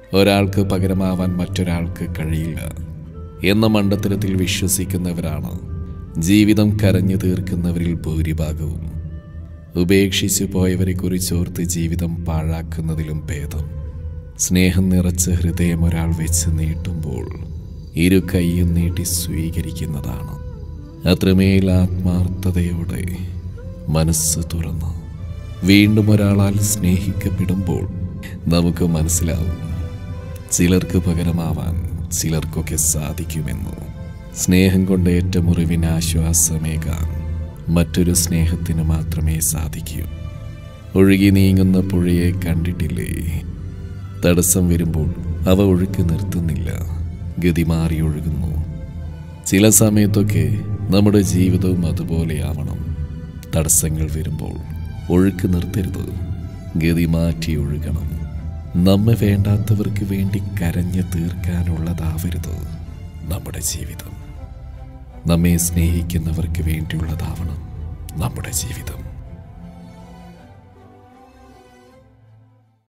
ഒരാൾക്ക് പകരമാവാൻ മറ്റൊരാൾക്ക് കഴിയില്ല എന്ന മണ്ടത്തരത്തിൽ വിശ്വസിക്കുന്നവരാണ് ജീവിതം കരഞ്ഞു തീർക്കുന്നവരിൽ ഭൂരിഭാഗവും ഉപേക്ഷിച്ചു പോയവരെ കുറിച്ചോർത്ത് ജീവിതം പാഴാക്കുന്നതിലും ഭേദം സ്നേഹം നിറച്ച ഹൃദയം ഒരാൾ വെച്ച് നീട്ടുമ്പോൾ ഇരു കൈയും നീട്ടി സ്വീകരിക്കുന്നതാണ് അത്രമേൽ ആത്മാർത്ഥതയോടെ മനസ്സ് തുറന്ന് വീണ്ടും ഒരാളാൽ സ്നേഹിക്കപ്പെടുമ്പോൾ നമുക്ക് മനസ്സിലാവും ചിലർക്ക് പകരമാവാൻ ചിലർക്കൊക്കെ സാധിക്കുമെന്ന് സ്നേഹം കൊണ്ട് ഏറ്റ മുറിവിന് ആശ്വാസമേകാൻ മറ്റൊരു സ്നേഹത്തിന് മാത്രമേ സാധിക്കൂ ഒഴുകി നീങ്ങുന്ന പുഴയെ കണ്ടിട്ടില്ലേ തടസ്സം വരുമ്പോൾ അവ ഒഴുക്ക് നിർത്തുന്നില്ല ഗതി മാറി ഒഴുകുന്നു ചില സമയത്തൊക്കെ നമ്മുടെ ജീവിതവും അതുപോലെയാവണം തടസ്സങ്ങൾ വരുമ്പോൾ ഒഴുക്ക് നിർത്തരുത് ഗതി മാറ്റി ഒഴുകണം നമ്മെ വേണ്ടാത്തവർക്ക് വേണ്ടി കരഞ്ഞു തീർക്കാനുള്ളതാവരുത് നമ്മുടെ ജീവിതം നമ്മെ സ്നേഹിക്കുന്നവർക്ക് വേണ്ടിയുള്ളതാവണം നമ്മുടെ ജീവിതം